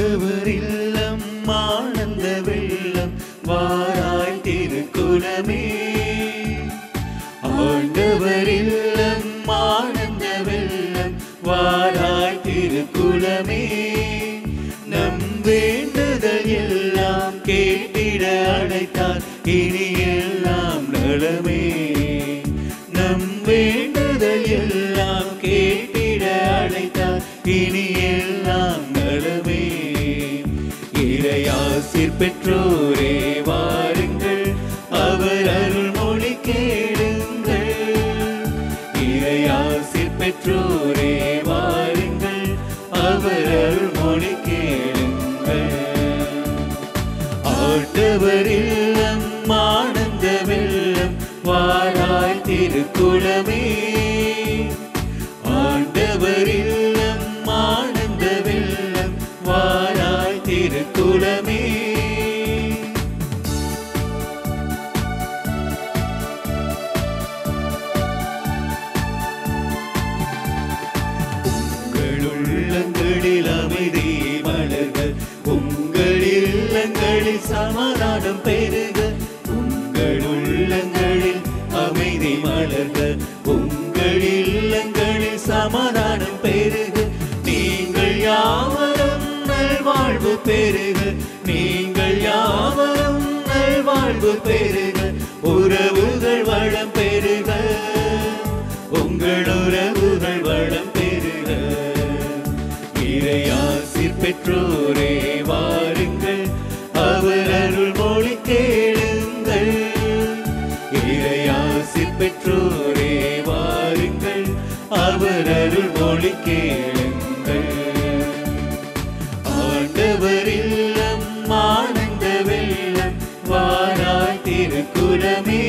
ஆண்டவர் இல்லம் ஆனந்த வெள்ளம் வாராய் திருக்குலமே ஆண்டவர் இல்லம் ஆனந்த வெள்ளம் வாராய் திருக்குலமே நம் வேண்டுதல் எல்லாம் கேட்டிட அழைத்தார் இனி எல்லாம் நலமே நம் வேண்டுதல் எல்லாம் கேட்டிட அழைத்தார் இனி எல்லாம் நலமே இறையாசிர் பெற்றோரே வாருங்கள் அவர் அருள்மொழி கேளுங்கள் இறையாசிர் பெற்றோரே வாருங்கள் அவர் அருள்மொழி கேளுங்கள் ஆண்டவர் இல்லம் ஆனந்த வெள்ளம் வாராய் திருக்குலமே ஆண்டவர் இல்லம் ஆனந்த வெள்ளம் வாராய் திருக்குலமே உங்கள் உள்ளங்களில் அமைதி மலர்க உங்கள் இல்லங்களில் சமாதானம் பெருக உங்கள் உள்ளங்களில் அமைதி மலர்க உங்கள் இல்லங்களில் சமாதானம் பெருக நீங்கள் யாவரும் நல்வாழ்வு பெருக நீங்கள் யாவரும் நல்வாழ்வு பெருக உறவுகள் வளம் பெருக உங்கள் உறவுகள் வளம் பெருக இறையாசிர் பெற்றோரே வாருங்கள் அவர் அருள் மொழி கேளுங்கள் இறையாசிர் பெற்றோரே வாருங்கள் அவர் அருள் மொழி கேளுங்கள் ஆண்டவர் இல்லம் ஆனந்த வெள்ளம் வாராய் திருக்குலமே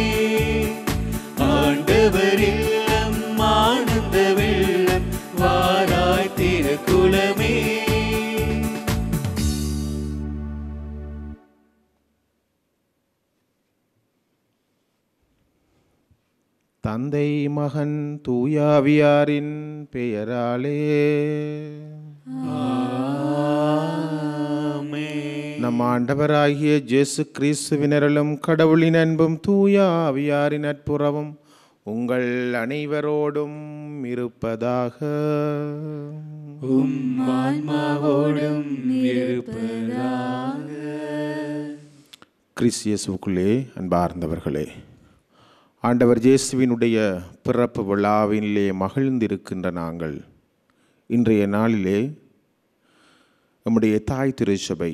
ஆண்டவர் இல்லம் ஆனந்த வெள்ளம் வாராய் திருக்குலமே தந்தை மகன் தூயாவியாரின் பெயராலே நம் ஆண்டவராகிய இயேசு கிறிஸ்துவினரலும் கடவுளின் அன்பும் தூய ஆவியாரின் நட்புறவும் உங்கள் அனைவரோடும் இருப்பதாக உம் ஆன்மாவோடும் இருப்பதாக கிறிஸ்தியசுக்குள்ளே அன்பார்ந்தவர்களே ஆண்டவர் இயேசுவினுடைய பிறப்பு விழாவிலே மகிழ்ந்திருக்கின்ற நாங்கள் இன்றைய நாளிலே நம்முடைய தாய் திருச்சபை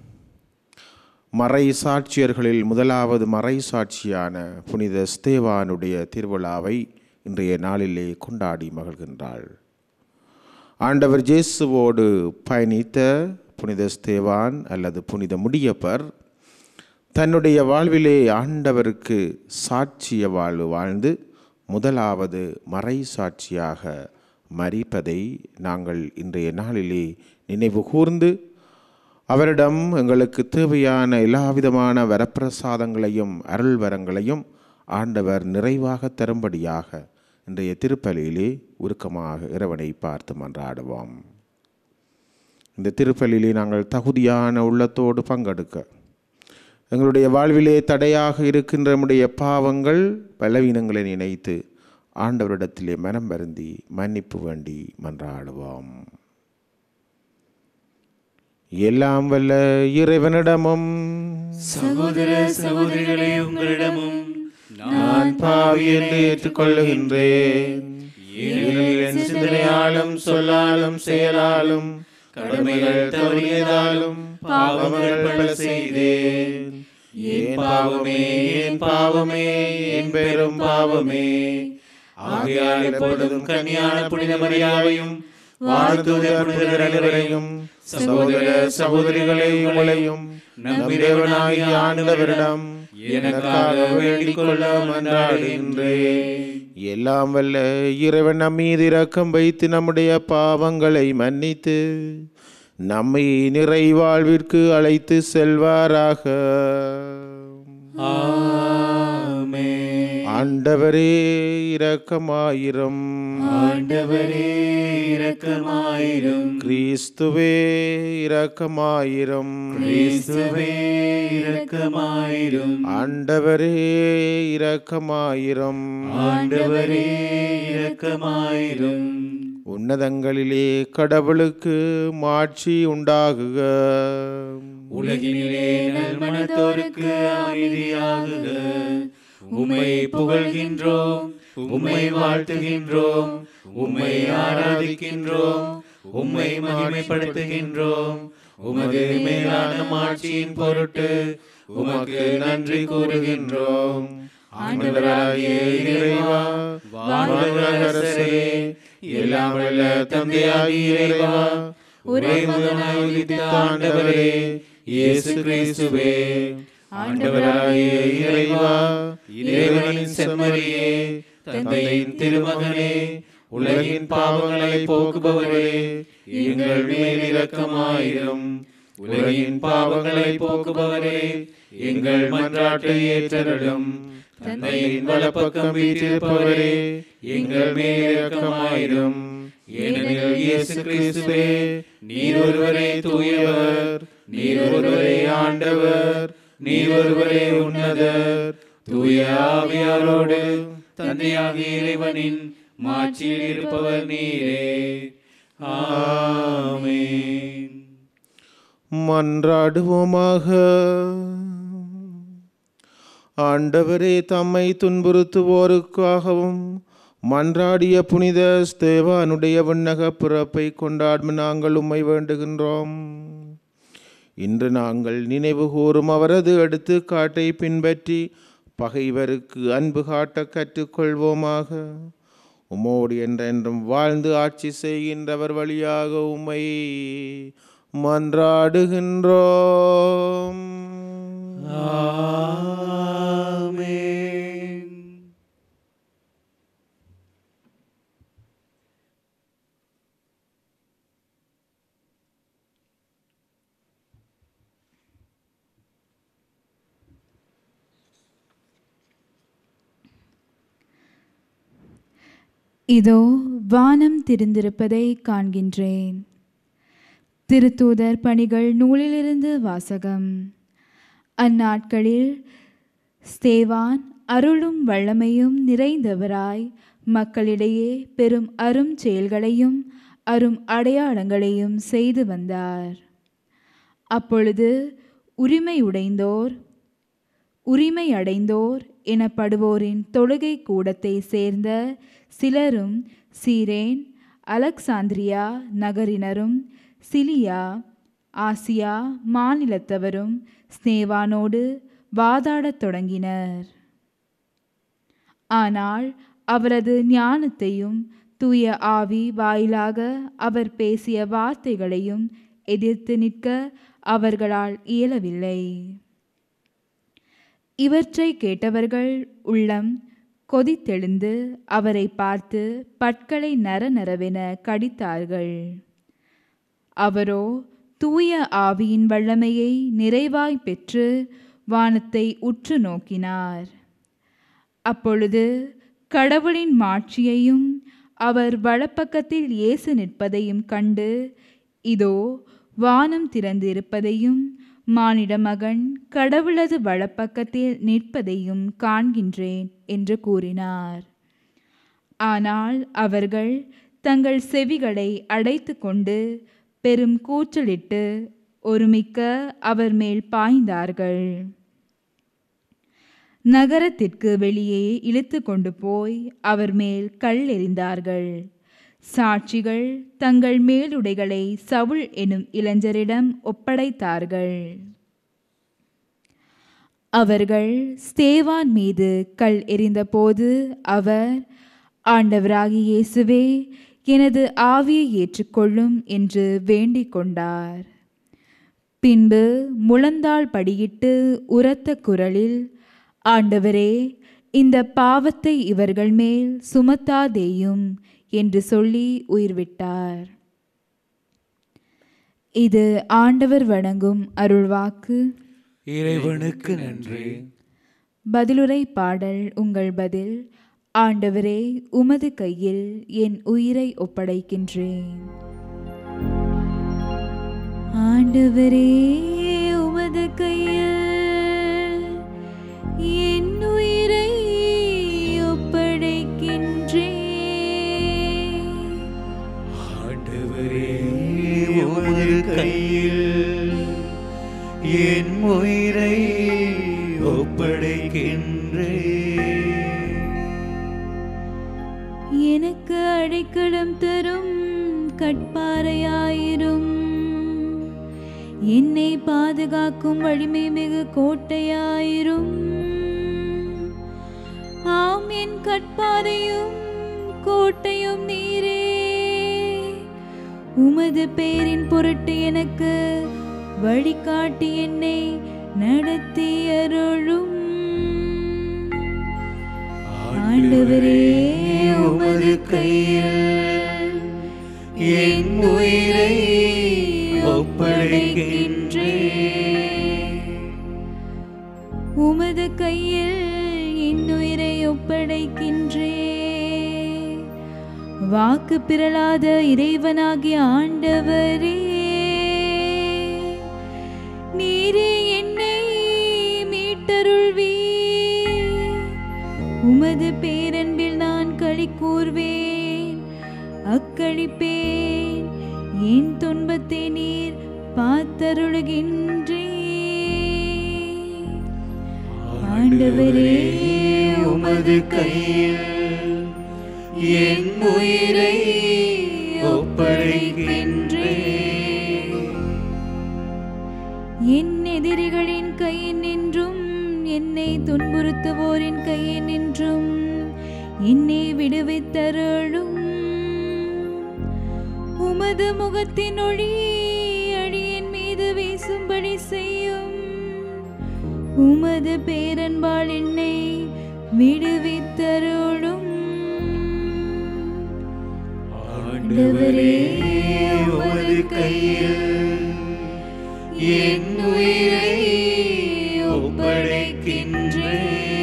மறை சாட்சியர்களில் முதலாவது மறை சாட்சியான புனித ஸ்தேவானுடைய திருவிழாவை இன்றைய நாளிலே கொண்டாடி மகிழ்கின்றாள் ஆண்டவர் இயேசுவோடு பயணித்த புனித ஸ்தேவான் அல்லது புனித முடியப்பர் தன்னுடைய வாழ்விலே ஆண்டவருக்கு சாட்சிய வாழ்வு வாழ்ந்து முதலாவது மறை சாட்சியாக மறிப்பதை நாங்கள் இன்றைய நாளிலே நினைவு கூர்ந்து அவரிடம் எங்களுக்கு தேவையான எல்லாவிதமான வரப்பிரசாதங்களையும் அருள் வரங்களையும் ஆண்டவர் நிறைவாக தரும்படியாக இன்றைய திருப்பலியிலே உருக்கமாக இறைவனை பார்த்து மன்றாடுவோம் இந்த திருப்பலியிலே நாங்கள் தகுதியான உள்ளத்தோடு பங்கெடுக்க எங்களுடைய வாழ்விலே தடையாக இருக்கின்ற நம்முடைய பாவங்கள் பலவீனங்களை நினைத்து ஆண்டவரிடத்திலே மனம் வருந்தி மன்னிப்பு வேண்டி மன்றாடுவோம் எல்லாம் வல்ல இறைவனிடமும் சகோதர சகோதரிகளே உங்களிடமும் நான் பாவி என்று ஏற்றுக்கொள்ளுகின்றேன் ஏனெனில் என் சிந்தனையாலும் சொல்லாலும் செயலாலும் கடமைகள் தவறியதாலும் பாவங்கள் பல செய்தேன் ஏன் பாவமே ஏன் பாவமே என் பெரும் பாவமே ஆகையால் எப்பொழுதும் கன்னியான புனித மரியாவையும் வாழ்த்துத புனிதர் அனைவரையும் சகோதர சகோதரிகளை உங்களையும் நம் இறைவனாகிய ஆண்டவரிடம் எனக்காக வேண்டிக் கொள்ள மன்றாடுகின்றேன் எல்லாம் வல்ல இறைவன் நம் மீது இரக்கம் வைத்து நம்முடைய பாவங்களை மன்னித்து நம்மை நிறை வாழ்விற்கு அழைத்து செல்வாராக ஆமென் ஆண்டவரே இரக்கமாயிரம் ஆண்டவரே இரக்கமாயிரும் கிறிஸ்துவே இரக்கமாயிரம் கிறிஸ்துவே இரக்கமாயிரும் ஆண்டவரே இரக்கமாயிரம் ஆண்டவரே இரக்கமாயிரும் உன்னதங்களிலே கடவுளுக்கு மாட்சி உண்டாகுக உலகினிலே நல்மனத்தோருக்கு அமைதியாகுக உம்மை புகழ்கின்றோம் உம்மை வாழ்த்துகின்றோம் உம்மை ஆராதிக்கின்றோம் உம்மை மகிமைப்படுத்துகின்றோம் உமது மேலான மாட்சியின் பொருட்டு உமக்கு நன்றி கூறுகின்றோம் ஆண்டவராகிய இறைவா வானவர் அரசரே எல்லாம் வல்ல தந்தையாகிய இறைவா ஒரே முதலாய் உதித்த ஆண்டவரே இயேசு கிறிஸ்துவே ஆண்டவராகிய இறைவா இறைவனின் செம்மறியே தந்தையின் திருமகனே உலகின் பாவங்களை போக்குபவரே எங்கள் மேல் இரக்கமாயிரும் உலகின் பாவங்களை போக்குபவரே எங்கள் மன்றாட்டை ஏற்றருளும் தந்தையின் வலப்பக்கம் வீற்றிருப்பவரே எங்கள் மேல் இரக்கமாயிரும் ஏனெனில் இயேசு கிறிஸ்துவே நீர் ஒருவரே தூயவர் நீர் ஒருவரே ஆண்டவர் நீர் ஒருவரே உன்னதர் தூய ஆவியாரோடு தந்தையாகிய இறைவனின் மாட்சியில் இருப்பவர் நீரே ஆமென் மன்றாடுவோமாக ஆண்டவரே தம்மை துன்புறுத்துவோருக்காகவும் மன்றாடிய புனித ஸ்தேவானுடைய விண்ணக பிறப்பை கொண்டாடும் நாங்கள் உம்மை வேண்டுகின்றோம் இன்று நாங்கள் நினைவு கூறும் அவரது எடுத்துக்காட்டை பின்பற்றி பகைவருக்கு அன்பு காட்ட கற்றுக்கொள்வோமாக உமோடு என்றென்றும் வாழ்ந்து ஆட்சி செய்கின்றவர் வழியாக உம்மை மன்றாடுகின்றோம் ஆமென் இதோ வானம் திறந்திருப்பதை காண்கின்றேன் திருத்தூதர் பணிகள் நூலிலிருந்து வாசகம் அந்நாட்களில் ஸ்தேவான் அருளும் வல்லமையும் நிறைந்தவராய் மக்களிடையே பெரும் அரும் செயல்களையும் அரும் அடையாளங்களையும் செய்து வந்தார் அப்பொழுது உரிமை உடைந்தோர் உரிமை அடைந்தோர் எனப்படுவோரின் தொழுகை கூடத்தை சேர்ந்த சிலரும் சீரேன் அலெக்சாந்திரியா நகரினரும் சிலியா ஆசியா மாநிலத்தவரும் ஸ்னேவானோடு வாதாடத் தொடங்கினர் ஆனால் அவரது ஞானத்தையும் தூய ஆவி வாயிலாக அவர் பேசிய வார்த்தைகளையும் எதிர்த்து நிற்க அவர்களால் இயலவில்லை இவற்றை கேட்டவர்கள் உள்ளம் கொதித்தெழுந்து அவரை பார்த்து பற்களை நர நரவென கடித்தார்கள் அவரோ தூய ஆவியின் வல்லமையை நிறைவாய் பெற்று வானத்தை உற்று நோக்கினார் அப்பொழுது கடவுளின் மாட்சியையும் அவர் வலப்பக்கத்தில் இயேசு நிற்பதையும் கண்டு இதோ வானம் திறந்திருப்பதையும் மானிட மகன் கடவுளது வலப்பக்கத்தில் நிற்பதையும் காண்கின்றேன் என்று கூறினார் ஆனால் அவர்கள் தங்கள் செவிகளை அடைத்து கொண்டு பெரும் கூச்சலிட்டு ஒருமிக்க அவர் மேல் பாய்ந்தார்கள் நகரத்திற்கு வெளியே இழுத்து கொண்டு போய் அவர் மேல் கல் எறிந்தார்கள் சாட்சிகள் தங்கள் மேலுடைகளை சவுல் எனும் இளைஞரிடம் ஒப்படைத்தார்கள் அவர்கள் ஸ்தேவான் மீது கல் எறிந்தபோது அவர் ஆண்டவராகிய இயேசுவே எனது ஆவியை ஏற்றுக்கொள்ளும் என்று வேண்டிக் கொண்டார் பின்பு முழந்தாள் படியிட்டு உரத்த குரலில் ஆண்டவரே இந்த பாவத்தை இவர்கள் மேல் சுமத்தாதேயும் என்று சொல்லி உயிர்விட்டார் இது ஆண்டவர் வணங்கும் அருள்வாக்கு இறைவனுக்கு நன்றி பதிலுரை பாடல் உங்கள் பதில் ஆண்டவரே உமது கையில் என் உயிரை ஒப்படைக்கின்றேன் ஆண்டவரே உமது கையில் என் உயிரை ஒப்படைக்கின்றேன் ஆண்டவரே உமது கையில் என் உயிரை ஒப்படைக்கின்றே எனக்கு அடைக்கலம் தரும் கட்பாறையாயிரும் என்னை பாதுகாக்கும் வலிமை மிகு கோட்டையாயிரும் ஆம் என் கட்பாறையும் கோட்டையும் நீரே உமது பெயரின் பொருட்டு எனக்கு வழிகாட்டி என்னை நடத்தி அருளும் ஆண்டவரே உமது கையில் என் உயிரை ஒப்படைக்கின்றேன் உமது கையில் என் உயிரை ஒப்படைக்கின்றேன் வாக்கு பிறளாத இறைவனாகிய ஆண்டவரே நீரே என்னை மீட்டருள்வீ உமது பேரன்பில் நான் களி கூர்வேன் அக்களிப்பேன் என் துன்பத்தை நீர் பார்த்தருளுகின்றே ஆண்டவரே உமது கையில் என் உயிரை ஒப்படைக்கின்றேன் என் எதிரிகளின் கையில் நின்றும் என்னை துன்புறுத்துவோரின் கையில் நின்றும் என்னை விடுவித்தருளும் உமது முகத்தின் ஒளி அடியின் மீது வீசும்படி செய்யும் உமது பேரன்பால் என்னை விடுவித்தருளும் ஆண்டவரே உமது கையில் என் உயிரை ஒப்படைக்கின்றே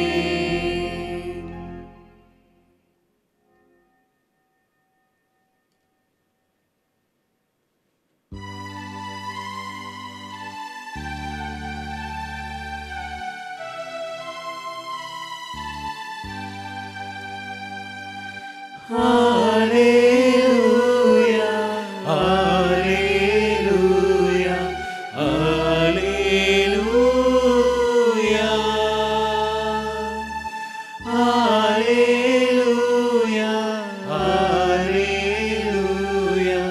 Alleluia, Alleluia, Alleluia, Alleluia,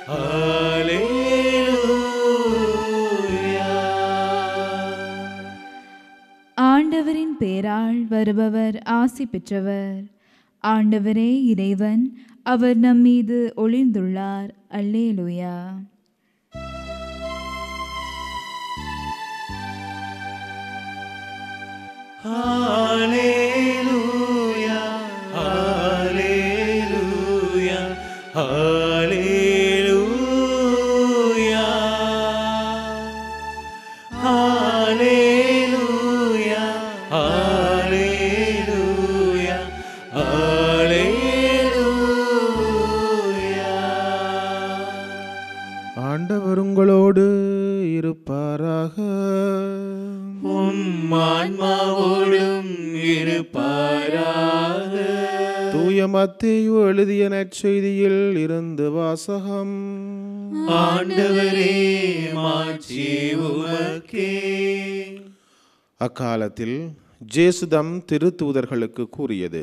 Alleluia. ஆண்டவரின் பேரால் வருபவர் ஆசி பெற்றவர் ஆண்டவரே இறைவன் அவர் நம்மீது ஒளிர்ந்துள்ளார் அல்லேலுயா Alleluia, Alleluia, Alleluia. Alleluia, Alleluia, Alleluia. ஆண்டவர் உங்களோடு இருப்பாராக உம் ஆன்மாவோடும் இருப்பாராக தூய மத்தேயு எழுதிய நற்செய்தியில் இருந்து வாசகம் ஆண்டவரே மாட்சி உமக்கே அக்காலத்தில் ஜேசுதம் திருத்தூதர்களுக்கு கூறியது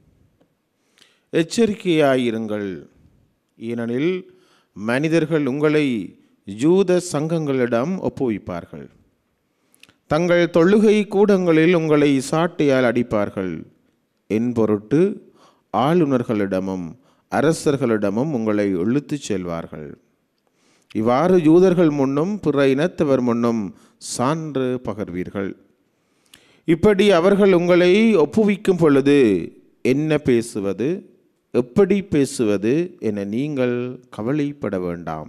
எச்சரிக்கையாயிருங்கள் ஏனெனில் மனிதர்கள் உங்களை யூத சங்கங்களிடம் ஒப்புவிப்பார்கள் தங்கள் தொழுகை கூடங்களில் உங்களை சாட்டையால் அடிப்பார்கள் என் பொருட்டு ஆளுநர்களிடமும் அரசர்களிடமும் உங்களை இழுத்துச் செல்வார்கள் இவ்வாறு யூதர்கள் முன்னும் பிற இனத்தவர் முன்னும் சான்று பகர்வீர்கள் இப்படி அவர்கள் உங்களை ஒப்புவிக்கும் பொழுது என்ன பேசுவது எப்படி பேசுவது என நீங்கள் கவலைப்பட வேண்டாம்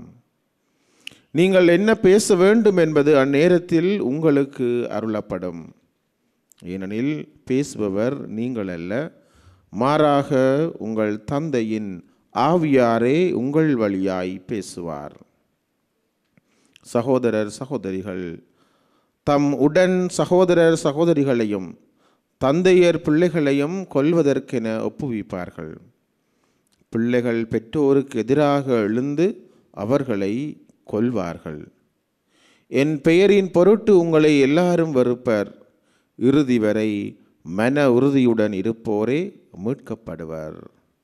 நீங்கள் என்ன பேச வேண்டும் என்பது அந்நேரத்தில் உங்களுக்கு அருளப்படும் ஏனெனில் பேசுபவர் நீங்கள் அல்ல மாறாக உங்கள் தந்தையின் ஆவியாரே உங்கள் வழியாய் பேசுவார் சகோதரர் சகோதரிகள் தம் உடன் சகோதரர் சகோதரிகளையும் தந்தையர் பிள்ளைகளையும் கொல்வதற்கென ஒப்புவிப்பார்கள் பிள்ளைகள் பெற்றோருக்கு எதிராக எழுந்து அவர்களை கொல்வார்கள் என் பெயரின் பொருட்டு உங்களை எல்லாரும் வெறுப்பர் இறுதி வரை மன உறுதியுடன் இருப்போரே மீட்கப்படுவர்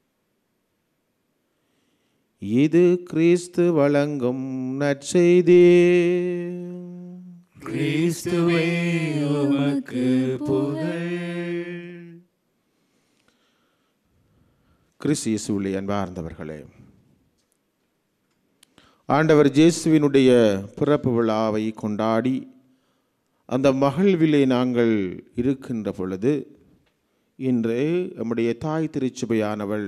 இது கிறிஸ்து வழங்கும் நற்செய்தி கிறிஸ்துவே உமக்கு புகழ் கிறிஸ் இயேசுவிலே அன்பார்ந்தவர்களே ஆண்டவர் ஜேசுவினுடைய பிறப்பு விழாவை கொண்டாடி அந்த மகிழ்விலே நாங்கள் இருக்கின்ற பொழுது இன்று நம்முடைய தாய் திருச்சபையானவள்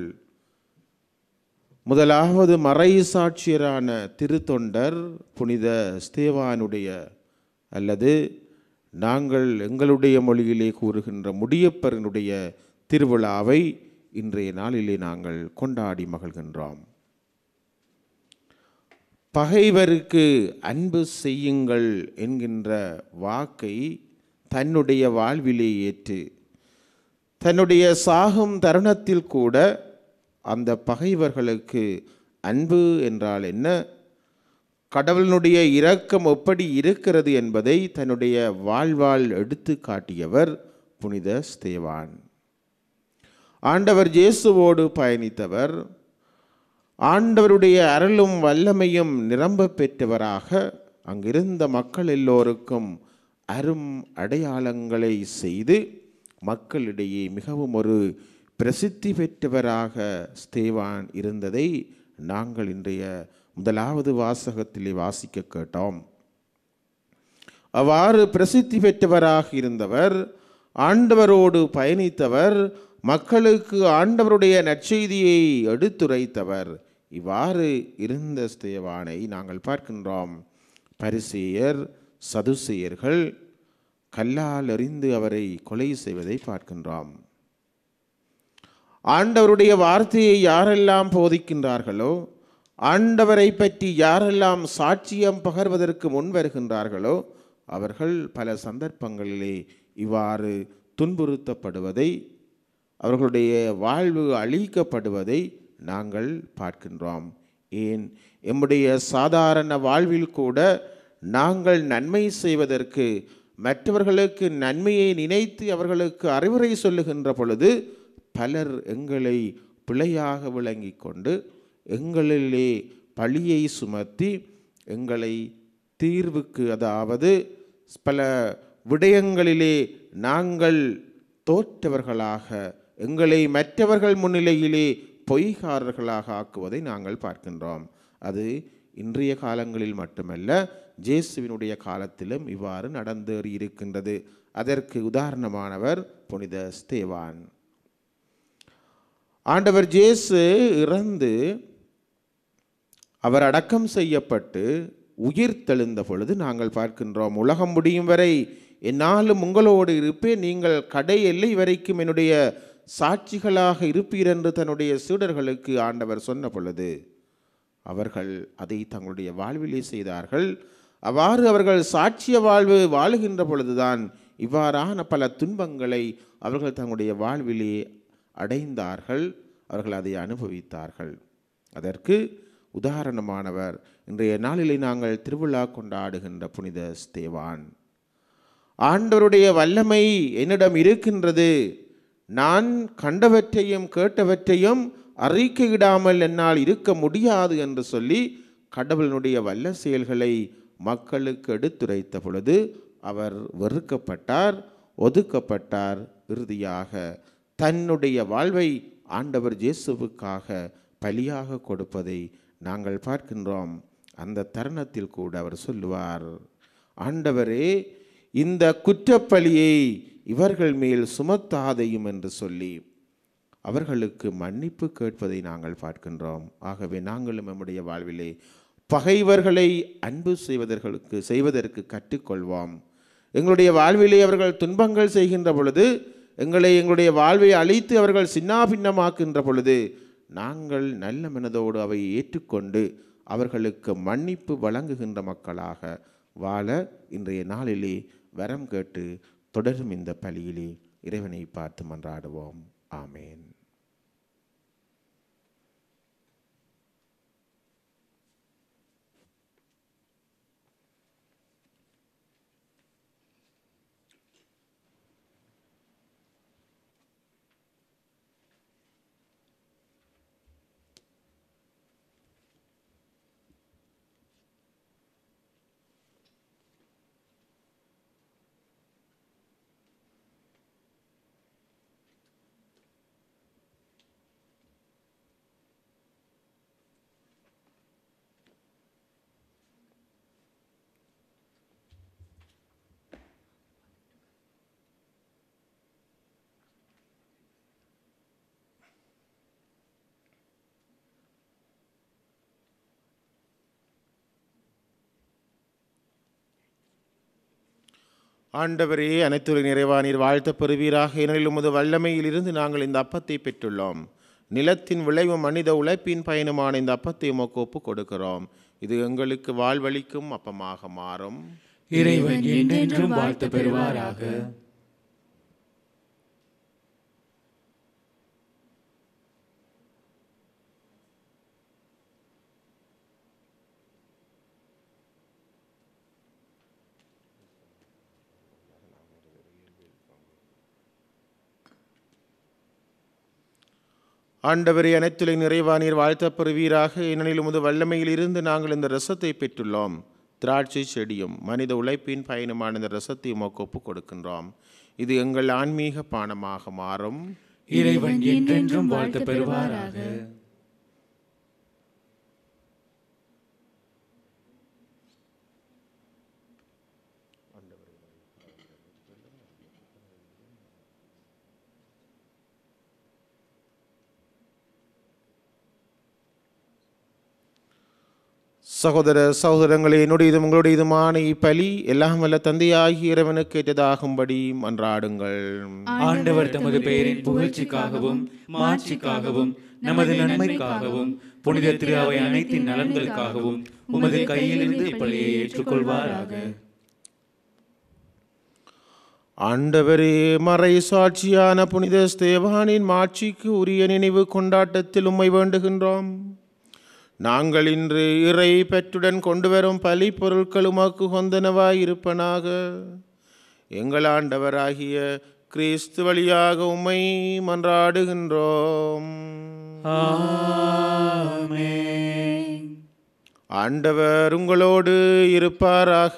முதலாவது மறை சாட்சியரான திருத்தொண்டர் புனித ஸ்தேவானுடைய அல்லது நாங்கள் எங்களுடைய மொழியிலே கூறுகின்ற முடியப்பரனுடைய திருவிழாவை இன்றைய நாளிலே நாங்கள் கொண்டாடி மகிழ்கின்றோம் பகைவருக்கு அன்பு செய்யுங்கள் என்கின்ற வாக்கை தன்னுடைய வாழ்விலே ஏற்று தன்னுடைய சாகும் தருணத்தில் கூட அந்த பகைவர்களுக்கு அன்பு என்றால் என்ன கடவுளினுடைய இரக்கம் எப்படி இருக்கிறது என்பதை தன்னுடைய வாழ்வால் எடுத்து காட்டியவர் புனித ஸ்தேவான் ஆண்டவர் இயேசுவோடு பயணித்தவர் ஆண்டவருடைய அருளும் வல்லமையும் நிரம்ப பெற்றவராக அங்கிருந்த மக்கள் எல்லோருக்கும் அரும் அடையாளங்களை செய்து மக்களிடையே மிகவும் ஒரு பிரசித்தி பெற்றவராக ஸ்தேவான் இருந்ததை நாங்கள் இன்றைய முதலாவது வாசகத்திலே வாசிக்க கேட்டோம் அவ்வாறு பிரசித்தி பெற்றவராக இருந்தவர் ஆண்டவரோடு பயணித்தவர் மக்களுக்கு ஆண்டவருடைய நற்செய்தியை எடுத்துரைத்தவர் இவ்வாறு இருந்த ஸ்தேவானை நாங்கள் பார்க்கின்றோம் பரிசேயர் சதுசேயர்கள் கல்லால் எறிந்து அவரை கொலை செய்வதை பார்க்கின்றோம் ஆண்டவருடைய வார்த்தையை யாரெல்லாம் போதிக்கின்றார்களோ ஆண்டவரை பற்றி யாரெல்லாம் சாட்சியம் பகர்வதற்கு முன் வருகின்றார்களோ அவர்கள் பல சந்தர்ப்பங்களிலே இவ்வாறு துன்புறுத்தப்படுவதை அவர்களுடைய வாழ்வு அழிக்கப்படுவதை நாங்கள் பார்க்கின்றோம் ஏன் எம்முடைய சாதாரண வாழ்வில் கூட நாங்கள் நன்மை செய்வதற்கு மற்றவர்களுக்கு நன்மையை நினைத்து அவர்களுக்கு அறிவுரை சொல்லுகின்ற பொழுது பலர் எங்களை பிழையாக விளங்கி கொண்டு எங்களிலே பழியை சுமத்தி எங்களை தீர்வுக்கு அதாவது பல விடயங்களிலே நாங்கள் தோற்றவர்களாக எங்களை மற்றவர்கள் முன்னிலையிலே பொய்காரர்களாக ஆக்குவதை நாங்கள் பார்க்கின்றோம் அது இன்றைய காலங்களில் மட்டுமல்ல ஜேசுவினுடைய காலத்திலும் இவ்வாறு நடந்தேறி இருக்கின்றது அதற்கு உதாரணமானவர் புனித ஸ்தேவான் ஆண்டவர் ஜேசு இறந்து அவர் அடக்கம் செய்யப்பட்டு உயிர் தெழுந்த பொழுது நாங்கள் பார்க்கின்றோம் உலகம் முடியும் வரை என்னாலும் உங்களோடு இருப்பேன் நீங்கள் கடை எல்லை வரைக்கும் என்னுடைய சாட்சிகளாக இருப்பீர் என்று தன்னுடைய சீடர்களுக்கு ஆண்டவர் சொன்ன பொழுது அவர்கள் அதை தங்களுடைய வாழ்விலே செய்தார்கள் அவ்வாறு அவர்கள் சாட்சிய வாழ்வு வாழுகின்ற பொழுதுதான் இவ்வாறான பல துன்பங்களை அவர்கள் தங்களுடைய வாழ்விலே அடைந்தார்கள் அவர்கள் அதை அனுபவித்தார்கள் அதற்கு உதாரணமானவர் இன்றைய நாளிலே நாங்கள் திருவிழா கொண்டாடுகின்ற புனித ஸ்தேவான் ஆண்டவருடைய வல்லமை என்னிடம் இருக்கின்றது நான் கண்டவற்றையும் கேட்டவற்றையும் அறிக்கையிடாமல் என்னால் இருக்க முடியாது என்று சொல்லி கடவுளினுடைய வல்ல செயல்களை மக்களுக்கு எடுத்துரைத்த பொழுது அவர் வெறுக்கப்பட்டார் ஒதுக்கப்பட்டார் இறுதியாக தன்னுடைய வாழ்வை ஆண்டவர் இயேசுவுக்காக பலியாக கொடுப்பதை நாங்கள் பார்க்கின்றோம் அந்த தருணத்தில் கூட அவர் சொல்லுவார் ஆண்டவரே இந்த குற்றப்பலியை இவர்கள் மேல் சுமத்தாதையும் என்று சொல்லி அவர்களுக்கு மன்னிப்பு கேட்பதை நாங்கள் பார்க்கின்றோம் ஆகவே நாங்களும் நம்முடைய வாழ்விலே பகைவர்களை அன்பு செய்வதற்கு செய்வதற்கு கற்றுக்கொள்வோம் எங்களுடைய வாழ்விலே அவர்கள் துன்பங்கள் செய்கின்ற பொழுது எங்களை எங்களுடைய வாழ்வை அழித்து அவர்கள் சின்னாபின்னமாக்கின்ற பொழுது நாங்கள் நல்ல மனதோடு அவை ஏற்றுக்கொண்டு அவர்களுக்கு மன்னிப்பு வழங்குகின்ற மக்களாக வாழ இன்றைய நாளிலே வரம் கேட்டு தொடரும் இந்த பலியிலே இறைவனை பார்த்து மன்றாடுவோம் ஆமேன் ஆண்டவரே அனைத்துறை நிறைவானீர் வாழ்த்த பெறுவீராக ஏனெனில் உமது வல்லமையில் இருந்து நாங்கள் இந்த அப்பத்தை பெற்றுள்ளோம் நிலத்தின் விளைவு மனித உழைப்பின் பயணமான இந்த அப்பத்தை உமக்கு ஒப்புக் கொடுக்கிறோம் இது எங்களுக்கு வாழ்வளிக்கும் அப்பமாக மாறும் இறைவன் என்றென்றும் வாழ்த்து பெறுவாராக ஆண்டவரே அனைத்துலை நிறைவானீர் வாழ்த்தப் பெறுவீராக ஏனெனில் உமது வல்லமையில் இருந்து நாங்கள் இந்த ரசத்தை பெற்றுள்ளோம் திராட்சை செடியும் மனித உழைப்பின் பயணமான இந்த ரசத்தை உமக்கு ஒப்புக் கொடுக்கின்றோம் இது எங்கள் ஆன்மீக பானமாக மாறும் இறைவன் என்றென்றும் வாழ்த்து பெறுவாராக சகோதர சகோதரங்களே என்னுடையதும் உங்களுடையதுமான இப்பலி எல்லாம் வல்ல தந்தையாகிய இறைவனுக்கு ஏற்றதாகும்படி மன்றாடுங்கள் ஆண்டவர் தமது பெயரின் புகழ்ச்சிக்காகவும் மாட்சிக்காகவும் நமது நன்மைக்காகவும் புனித திரு அவை அனைத்தின் நலன்களுக்காகவும் உமது கையிலிருந்து இப்பலியை ஏற்றுக்கொள்வாராக ஆண்டவரே மறை சாட்சியான புனித ஸ்தேவானின் மாட்சிக்கு உரிய நினைவு கொண்டாட்டத்தில் உம்மை வேண்டுகின்றோம் நாங்கள் இன்று இறை பெற்றுடன் கொண்டு வரும் பலி பொருட்கள் உமக்கு கொந்தனவாய் இருப்பனாக எங்கள் ஆண்டவராகிய கிறிஸ்து வழியாக உம்மை மன்றாடுகின்றோம் ஆண்டவர் உங்களோடு இருப்பாராக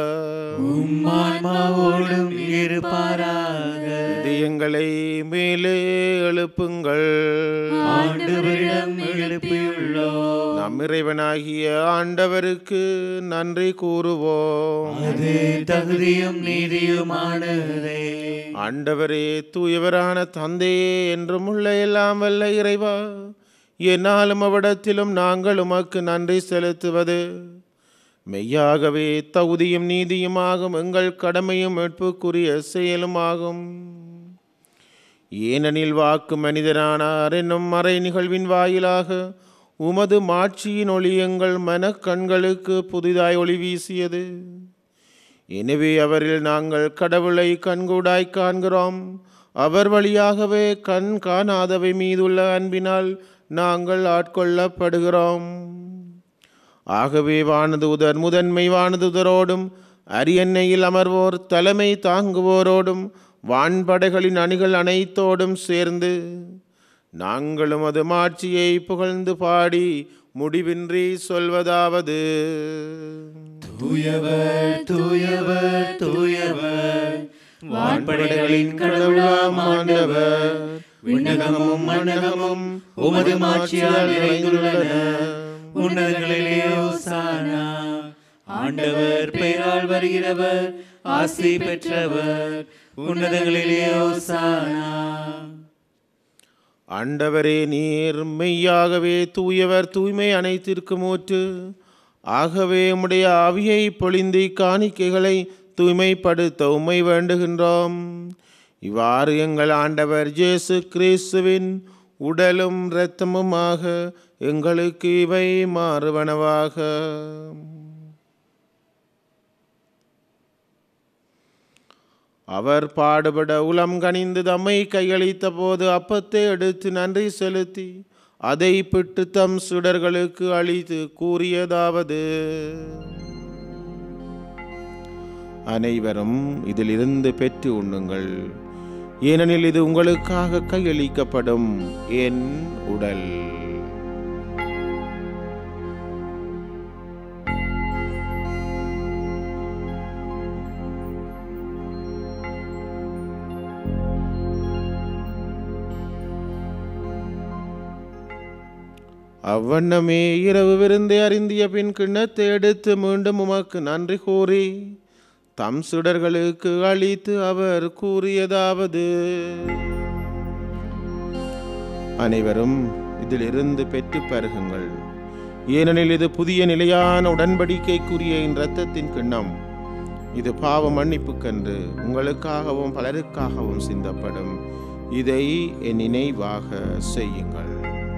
ஆன்மாவோடும் இருப்பாராக இதயங்களை மேலே எழுப்புங்கள் ஆண்டவரிடம் எழுப்பியுள்ளோம் நம் இறைவனாகிய ஆண்டவருக்கு நன்றி கூறுவோம் அது தகுதியும் நீதியுமானதே ஆண்டவரே தூயவரான தந்தையே என்றும் உள்ள எல்லாம் வல்ல இறைவா என்னாலும் அவ்விடத்திலும் நாங்கள் உமக்கு நன்றி செலுத்துவது மெய்யாகவே தகுதியும் நீதியுமாகும் எங்கள் கடமையும் மீட்புக்குரிய செயலுமாகும் ஏனெனில் வாக்கு மனிதனானார் என்னும் மறை நிகழ்வின் வாயிலாக உமது மாட்சியின் ஒளி எங்கள் மனக்கண்களுக்கு புதிதாய் ஒளி வீசியது எனவே அவரில் நாங்கள் கடவுளை கண்கூடாய் காண்கிறோம் அவர் வழியாகவே கண் காணாதவை மீதுள்ள அன்பினால் நாங்கள் ஆட்கொள்ளப்படுகிறோம் ஆகவே வானதூதர் முதன்மை வானதூதரோடும் அரியணையில் அமர்வோர் தலைமை தாங்குவோரோடும் வான்படைகளின் அணிகள் அனைத்தோடும் சேர்ந்து நாங்களும் அது மாட்சியை புகழ்ந்து பாடி முடிவின்றி சொல்வதாவது தூயவர் தூயவர் தூயவர் வான்படைகளின் கடவுளாம் ஆண்டவர் விண்ணகமும் மண்ணகமும் உமது மாட்சியால் நிறைந்துள்ளன உன்னதங்களிலே ஓசானா ஆண்டவர் பெயரால் வருகிறவர் ஆசி பெற்றவர் உன்னதங்களிலே ஓசானா ஆண்டவரே நீர் மெய்யாகவே தூயவர் தூய்மை அனைத்திற்கும் ஊற்று ஆகவே உம்முடைய ஆவியை பொழிந்து காணிக்கைகளை தூய்மைப்படுத்த உம்மை வேண்டுகின்றோம் இவ்வாறு எங்கள் ஆண்டவர் இயேசு கிறிஸ்துவின் உடலும் இரத்தமுமாக எங்களுக்கு இவை மாறுவனவாக அவர் பாடுபட உளம் கனிந்து தம்மை கையளித்த போது அப்பத்தை எடுத்து நன்றி செலுத்தி அதை பிட்டு தம் சுடர்களுக்கு அளித்து கூறியதாவது அனைவரும் இதிலிருந்து பெற்று உண்ணுங்கள் ஏனெனில் இது உங்களுக்காக கையளிக்கப்படும் என் உடல் அவ்வண்ணமே இரவு விருந்தை அறிந்திய பின் கிண்ணத்தை எடுத்து மீண்டும் உமக்கு நன்றி கூறி தம் சுடர்களுக்கு அளித்து அவர் கூறியதாவது அனைவரும் இதிலிருந்து பெற்று பருகுங்கள் ஏனெனில் இது புதிய நிலையான உடன்படிக்கைக்குரிய என் இரத்தத்தின் கிண்ணம் இது பாவ மன்னிப்புக்கன்று உங்களுக்காகவும் பலருக்காகவும் சிந்தப்படும் இதை என் நினைவாக செய்யுங்கள்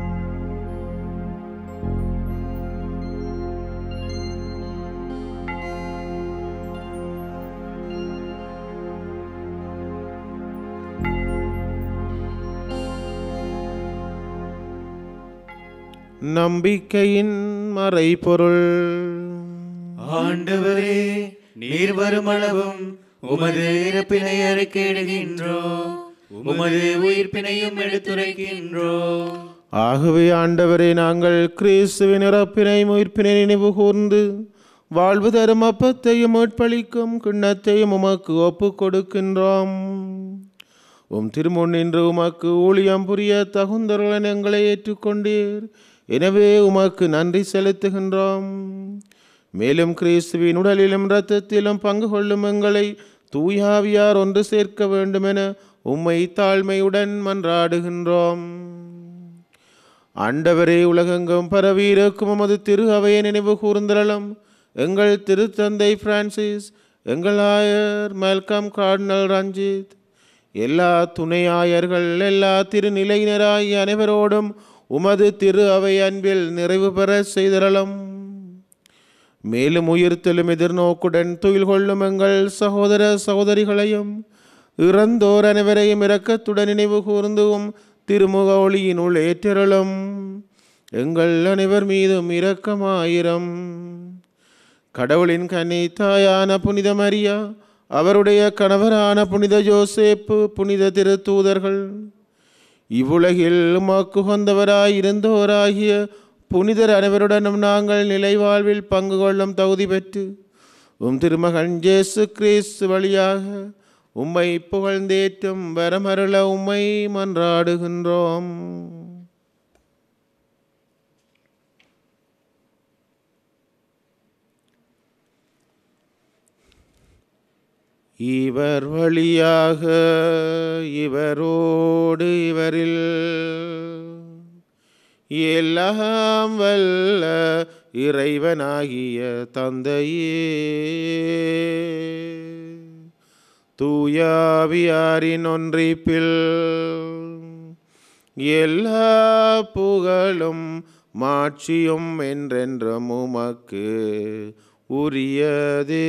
நம்பிக்கையின் மறைபொருள் ஆண்டவரே நீர் வருமளவும் உமது இறப்பினை அறிக்கையிடுகின்றோம் உமது உயிர்ப்பினையும் எடுத்துரைக்கின்றோம் ஆகவே ஆண்டவரே நாங்கள் கிறிஸ்துவின் இறப்பினை உயிர்ப்பினை நினைவு கூர்ந்து வாழ்வு தரும் அப்பத்தையும் மீட்பளிக்கும் கிண்ணத்தையும் உமக்கு ஒப்பு கொடுக்கின்றோம் உம் திருமுன் நின்று உமக்கு ஊழியம் புரிய தகுந்தருளன் எங்களை ஏற்றுக்கொண்டீர் எனவே உமக்கு நன்றி செலுத்துகின்றோம் மேலும் கிறிஸ்துவின் உடலிலும் இரத்தத்திலும் பங்கு கொள்ளும் எங்களை தூயாவியார் ஒன்று சேர்க்க வேண்டுமென உம்மை தாழ்மையுடன் மன்றாடுகின்றோம் ஆண்டவரே உலகெங்கும் பரவி இருக்கும் உமது திரு அவையை நினைவு கூர்ந்தரலும் எங்கள் திருத்தந்தை பிரான்சிஸ் எங்கள் ஆயர் மெல்கம் கார்டினல் ரஞ்சித் எல்லா துணை ஆயர்கள் எல்லா திருநிலையினராய் அனைவரோடும் உமது திரு அவை அன்பில் நிறைவு பெற செய்தரலும் மேலும் உயிர்த்தெழும் எதிர்நோக்குடன் துயில் கொள்ளும் எங்கள் சகோதர சகோதரிகளையும் இறந்தோர் அனைவரையும் இரக்கத்துடன் நினைவு கூர்ந்தும் திருமுக ஒளியினுள் ஏற்றருளும் எங்கள் அனைவர் மீதும் இரக்கமாயிரம் கடவுளின் கன்னி தாயான புனித மரியா அவருடைய கணவரான புனித ஜோசேப்பு புனித திருத்தூதர்கள் இவ்வுலகில் உமக்கு கொண்டவராய் இருந்தோராகிய புனிதர் அனைவருடனும் நாங்கள் நிலை வாழ்வில் பங்கு கொள்ளும் தகுதி பெற்று உம் திருமகன் ஜேசு கிறிஸ்து வழியாக உம்மை புகழ்ந்தேற்றும் வரமருள உம்மை மன்றாடுகின்றோம் இவர் வழியாக இவரோடு இவரில் எல்லாம் வல்ல இறைவனாகிய தந்தையே தூயாவியாரின் ஒன்றிப்பில் எல்லா புகழும் மாட்சியும் என்றென்றும் உமக்கு உரியதே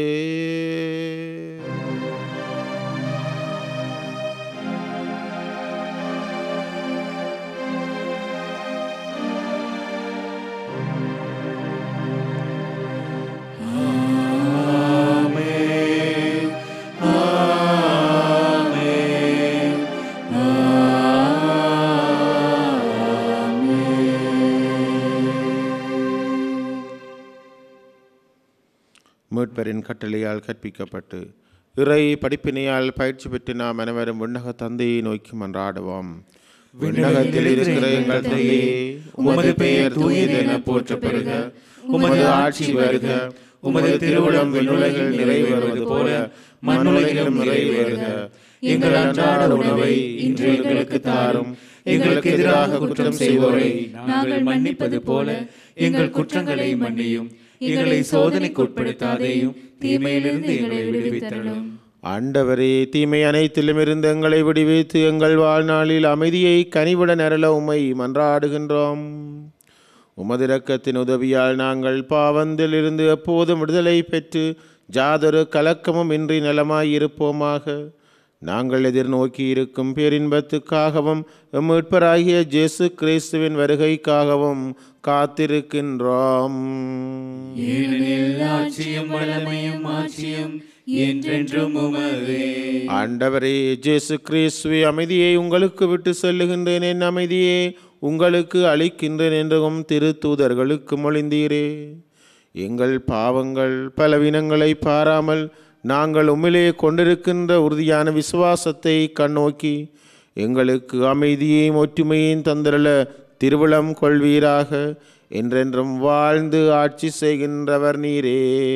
மீட்பரின் கட்டளையால் கற்பிக்கப்பட்டு இறை படிப்பினையால் பயிற்சி பெற்று நாம் அனைவரும் விண்ணக தந்தையை நோக்கி மன்றாடுவோம் விண்ணகத்தில் இருக்கிற எங்கள் தந்தையே உமது பெயர் தூயது என போற்றப்படுக உமது ஆட்சி வருக உமது திருவுளம் விண்ணுலகில் நிறைவேறுவது போல மண்ணுலகிலும் நிறைவேறுக எங்கள் அன்றாட உணவை இன்று எங்களுக்கு தாரும் எங்களுக்கு எதிராக குற்றம் செய்வோரை நாங்கள் மன்னிப்பது போல எங்கள் குற்றங்களை மன்னியும் எங்களை சோதனைக்கு உட்படுத்தாதேயும் தீமையிலிருந்து எங்களை விடுவித்தரலும் ஆண்டவரே தீமை அனைத்திலும் இருந்து எங்களை விடுவித்து எங்கள் வாழ்நாளில் அமைதியை கனிவுடன் அருள உம்மை மன்றாடுகின்றோம் உமது இரக்கத்தின் உதவியால் நாங்கள் பாவத்தில் இருந்து எப்போதும் விடுதலை பெற்று ஜாதொரு கலக்கமும் இன்றி நலமாய் இருப்போமாக நாங்கள் எதிர்நோக்கி இருக்கும் பேரின்பத்துக்காகவும் எம் மீட்பராகிய ஜேசு கிறிஸ்துவின் வருகைக்காகவும் காத்திருக்கின்றோம் ஏனெனில் ஆட்சியும் வல்லமையும் ஆட்சியும் என்றென்றும் உமதே ஆண்டவரே ஜேசு கிறிஸ்துவே அமைதியை உங்களுக்கு விட்டு செல்லுகின்றேன் என் அமைதியே உங்களுக்கு அளிக்கின்றேன் என்றும் திருத்தூதர்களுக்கு மொழிந்தீரே எங்கள் பாவங்கள் பலவீனங்களை பாராமல் நாங்கள் உம்மிலே கொண்டிருக்கின்ற உறுதியான விசுவாசத்தை கண்ணோக்கி எங்களுக்கு அமைதியையும் ஒற்றுமையையும் தந்திரள திருவிழம் கொள்வீராக என்றென்றும் வாழ்ந்து ஆட்சி செய்கின்றவர் நீரே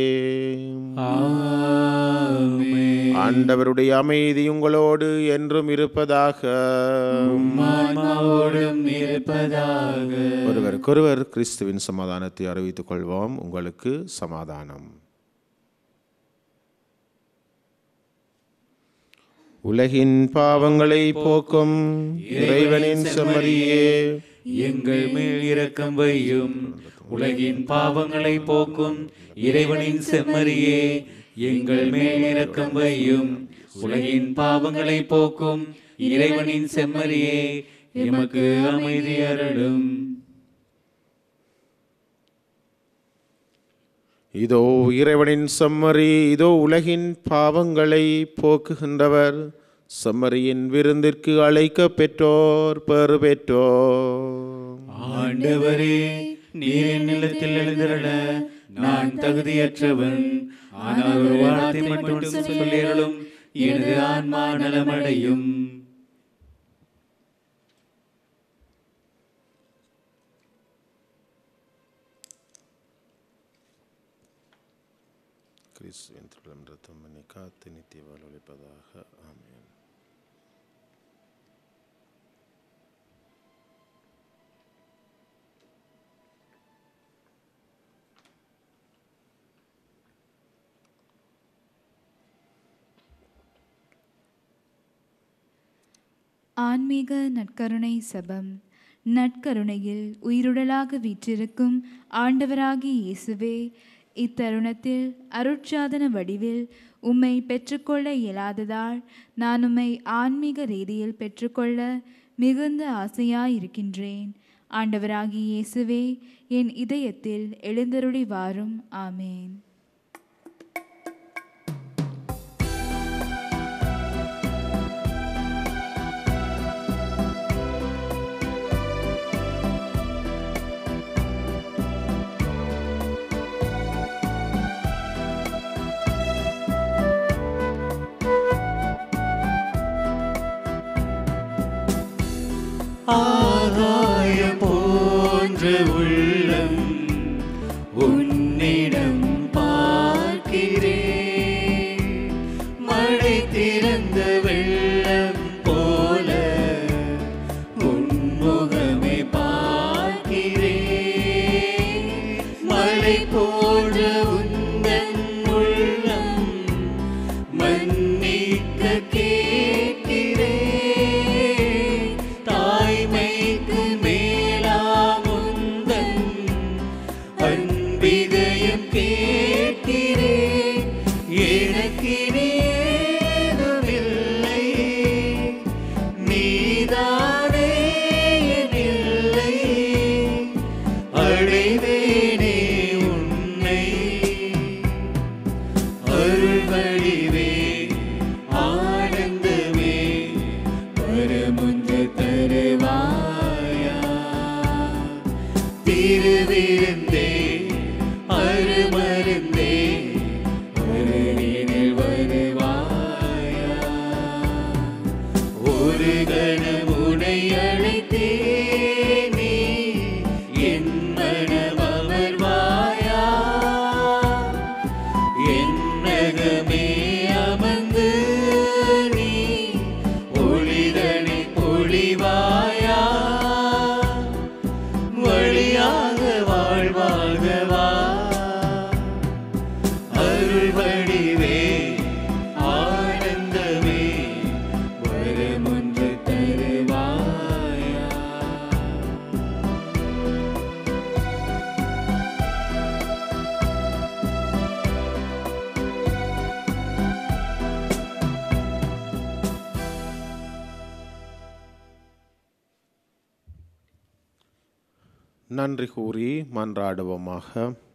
ஆமென். ஆண்டவருடைய அமைதி உங்களோடு என்றும் இருப்பதாக ஆன்மாவோடும் இருப்பதாக ஒருவருக்கொருவர் கிறிஸ்துவின் சமாதானத்தை அறிவித்துக் கொள்வோம் உங்களுக்கு சமாதானம் உலகின் பாவங்களை போக்கும் இறைவனின் செம்மறியே எங்கள் மேல் இரக்கம் வையும் உலகின் பாவங்களை போக்கும் இறைவனின் செம்மறியே எங்கள் மேல் இரக்கம் வையும் உலகின் பாவங்களை போக்கும் இறைவனின் செம்மறியே எமக்கு அமைதி அருளும் இதோ இறைவனின் செம்மறி இதோ உலகின் பாவங்களை போக்குகின்றவர் செம்மறியின் விருந்திற்கு அழைக்க பெற்றோர் பெறு பெற்றோர் ஆண்டவரே நீர் என் நிலத்தில் எழுந்திரள நான் தகுதியற்றவன் ஆனால் ஒரு வார்த்தை மட்டும் சொல்லியருளும் எனது ஆன்மா நலமடையும் கிறிஸ்துவின் திருளம் ரத்தம் என்னை காத்து நித்திய வாழ்வழிப்பதாக ஆமென் ஆன்மீக நற்கருணை சபம் நற்கருணையில் உயிருடலாக வீற்றிருக்கும் ஆண்டவராகிய இயேசுவே இத்தருணத்தில் அருட்சாதன வடிவில் உம்மை பெற்றுக்கொள்ள இயலாததால் நான் உம்மை ஆன்மீக ரீதியில் பெற்றுக்கொள்ள மிகுந்த ஆசையாயிருக்கின்றேன் ஆண்டவராகிய இயேசுவே என் இதயத்தில் எழுந்தருளி வாரும் ஆமேன் ஆகாயம் போன்ற உள்ளம் உன்னிடம் பார்க்கிறேன் மழை திறந்த வெள்ளம் போல உன்முகமே பார்க்கிறேன் மழை போன்ற உந்தன் உள்ளம் மன்னிக்க கேட்கிறேன் தாய்மைக்கு மேலாம் உந்தன் அன்பிதயம் கேட்கிறேன் எனக்கு ஏதுமில்லை நீதானே என் இல்லை அடைவேனே உன்னை அருள்வடிவே ஆனந்தமே பரமுஞ்ச தருவாயா திருவிருந்தே அருமருந்தே அருளினில் வருவாயா ஒரு கணமுனை அழைத்தேனே என் மனம் அமர்வாயா என்னகமே அமர்ந்து நீ ஒளிதனை பொழிவாயா வழியாக வாழ்வாகவா அருள்வழி நன்றி கூறி மன்றாடுவோமாக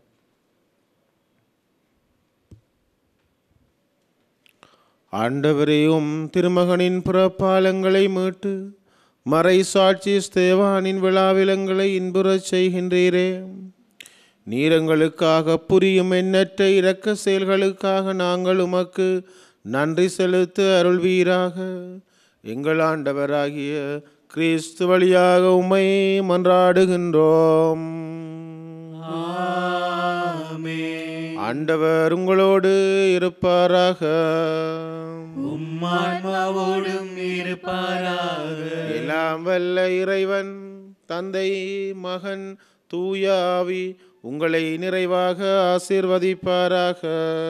ஆண்டவரையும் திருமகனின் பிறப்பாலங்களை மீட்டு மறை சாட்சி ஸ்தேவானின் விழாவிலங்களை இன்புறச் செய்கின்றீரே நீரங்களுக்காக புரியும் எண்ணற்ற இரக்க செயல்களுக்காக நாங்கள் உமக்கு நன்றி செலுத்த அருள்வீராக எங்கள் ஆண்டவராகிய கிறிஸ்து வழியாக உம்மை மன்றாடுகின்றோம் ஆண்டவர் உங்களோடு இருப்பாராக உம்மான்மாவோடும் இருப்பாராக எல்லாம் வல்ல இறைவன் தந்தை மகன் தூய ஆவி உங்களை நிறைவாக ஆசீர்வதிப்பாராக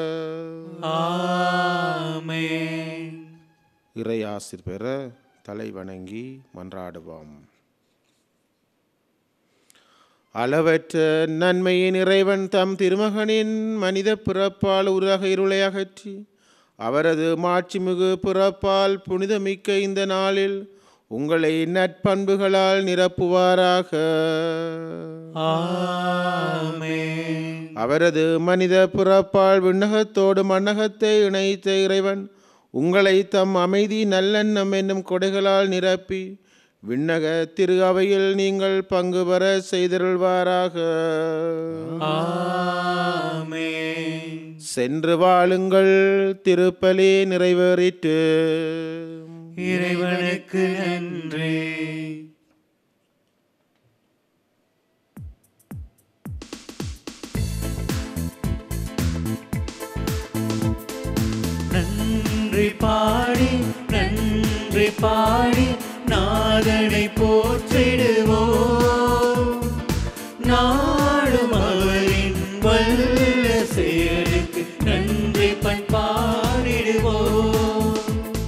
ஆமென் இறை ஆசிர் பெற தலை வணங்கி மன்றாடுவோம் அளவற்ற நன்மையின் இறைவன் தம் திருமகனின் மனித பிறப்பால் உலக இருளை அகற்றி அவரது மாட்சிமிகு பிறப்பால் புனிதமிக்க இந்த நாளில் உங்களை நற்பண்புகளால் நிரப்புவாராக ஆமென் அவரது மனித பிறப்பால் விண்ணகத்தோடு மண்ணகத்தை இணைத்த இறைவன் உங்களை தம் அமைதி நல்லெண்ணம் என்னும் கொடைகளால் நிரப்பி விண்ணக திரு அவையில் நீங்கள் பங்கு பெற செய்தருள்வாராக ஆமென் சென்று வாழுங்கள் திருப்பலி நிறைவேறிற்று இறைவனுக்கு நன்றி நன்றி பாடி நன்றி பாடி நாதனை போற்றிடுவோம் நாடும் அவரின் வல்ல செயலுக்கு நன்றி பண்பாடிடுவோம்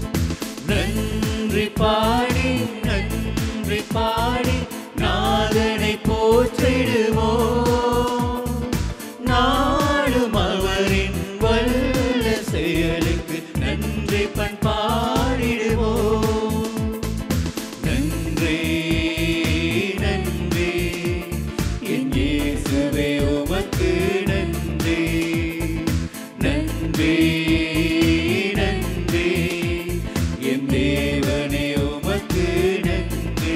நன்றி பாடி நன்றி பாடி நாதனை போற்றிடுவோம் நாடும் அவரின் வல்ல செயலுக்கு நன்றி பண்பாடிடுவோம் நன்றி நன்றி என் இயேசுவே உமக்கு நன்றி நன்றி நன்றி என் தேவனே உமக்கு நன்றி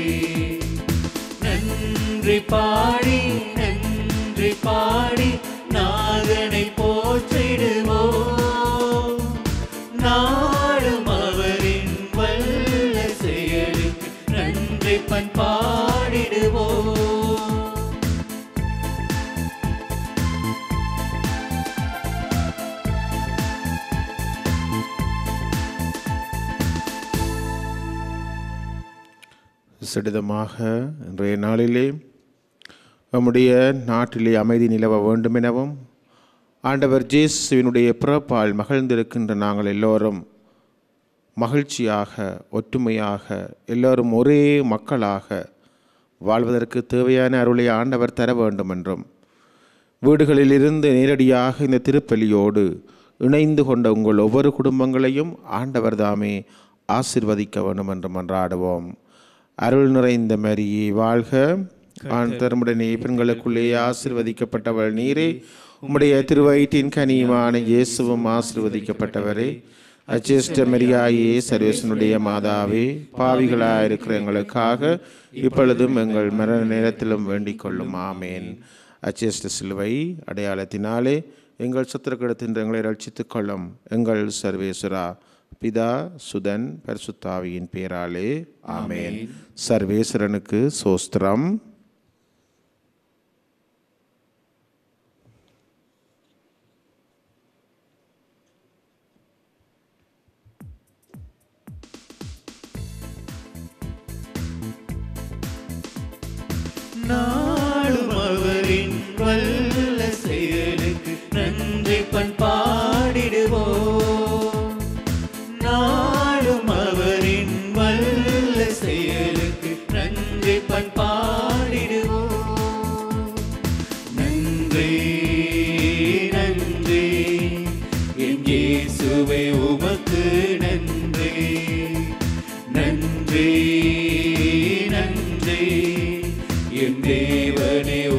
நன்றி பாடி நன்றி பாடி நாதனை போற்றிடுவோம் நாடும் அவரின் வல்ல செயலுக்கு நன்றி பண்பாடிடுவோம் சிறிதமாக இன்றைய நாளிலே நம்முடைய நாட்டிலே அமைதி நிலவ வேண்டுமெனவும் ஆண்டவர் ஜேசுவினுடைய பிறப்பால் மகிழ்ந்திருக்கின்ற நாங்கள் எல்லோரும் மகிழ்ச்சியாக ஒற்றுமையாக எல்லோரும் ஒரே மக்களாக வாழ்வதற்கு தேவையான அருளை ஆண்டவர் தர வேண்டும் என்றும் வீடுகளிலிருந்து நேரடியாக இந்த திருப்பலியோடு இணைந்து கொண்ட உங்கள் ஒவ்வொரு குடும்பங்களையும் ஆண்டவர் தாமே ஆசிர்வதிக்க வேண்டும் என்று மன்றாடுவோம் அருள் நிறைந்த மரியே வாழ்க ஆண் தருமுடனே பெண்களுக்குள்ளே ஆசிர்வதிக்கப்பட்டவள் நீரே உம்முடைய திருவயிற்றின் கனியுமான இயேசுவும் ஆசிர்வதிக்கப்பட்டவரே அச்சேஷ்ட மரியாயே சர்வேசனுடைய மாதாவே பாவிகளாயிருக்கிற எங்களுக்காக இப்பொழுதும் எங்கள் மரண நேரத்திலும் வேண்டிக் கொள்ளும் ஆமேன் அச்சேஷ்ட சிலுவை அடையாளத்தினாலே எங்கள் சத்திரக்கிடத்தின் எங்களை ரட்சித்துக் கொள்ளும் எங்கள் சர்வேஸ்வரா பிதா சுதன் பரிசுத்தாவியின் பேராலே ஆமேன் சர்வேஸ்வரனுக்கு சோஸ்திரம் நாளும் அவரின் வல்ல செயலுக்கு நன்றி பண்பாடிடுவோம் நாளும் அவரின் வல்ல செயலுக்கு நன்றி பண்பாடிடுவோம் நன்றி நன்றி என் இயேசுவே உமக்கு நன்றி நன்றி நன்றி என் தேவ தேவனே